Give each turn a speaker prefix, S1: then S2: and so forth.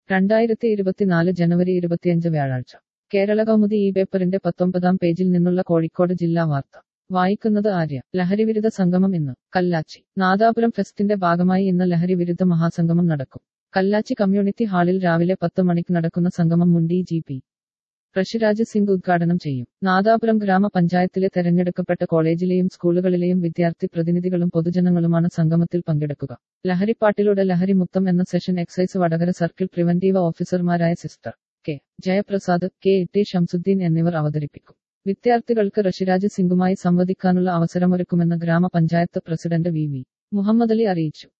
S1: രണ്ടായിരത്തി ഇരുപത്തിനാല് ജനുവരി ഇരുപത്തിയഞ്ച് വ്യാഴാഴ്ച കേരള കൗമുദി ഈ പേപ്പറിന്റെ പത്തൊമ്പതാം പേജിൽ നിന്നുള്ള കോഴിക്കോട് ജില്ലാ വാർത്ത വായിക്കുന്നത് ആര്യ ലഹരിവിരുദ്ധ സംഗമം ഇന്ന് കല്ലാച്ചി നാദാപുരം ഫെസ്റ്റിന്റെ ഭാഗമായി ഇന്ന് ലഹരിവിരുദ്ധ മഹാസംഗമം നടക്കും കല്ലാച്ചി കമ്മ്യൂണിറ്റി ഹാളിൽ രാവിലെ പത്ത് മണിക്ക് നടക്കുന്ന സംഗമം മുണ്ടി ജി പി ഋഷിരാജ് സിംഗ് ഉദ്ഘാടനം ചെയ്യും നാദാപുരം ഗ്രാമപഞ്ചായത്തിലെ തെരഞ്ഞെടുക്കപ്പെട്ട കോളേജിലെയും സ്കൂളുകളിലെയും വിദ്യാർത്ഥി പ്രതിനിധികളും പൊതുജനങ്ങളുമാണ് സംഗമത്തിൽ പങ്കെടുക്കുക ലഹരിപ്പാട്ടിലൂടെ ലഹരിമുക്തം എന്ന session excise Vadakara circle preventive ഓഫീസർമാരായ sister K Jayaprasad K T Shamsuddin എന്നിവർ അവതരിപ്പിക്കും വിദ്യാർത്ഥികൾക്ക് ഋഷിരാജ് സിംഗുമായി സംവദിക്കാനുള്ള അവസരമൊരുക്കുമെന്ന് ഗ്രാമപഞ്ചായത്ത് president V V Muhammad Ali അറിയിച്ചു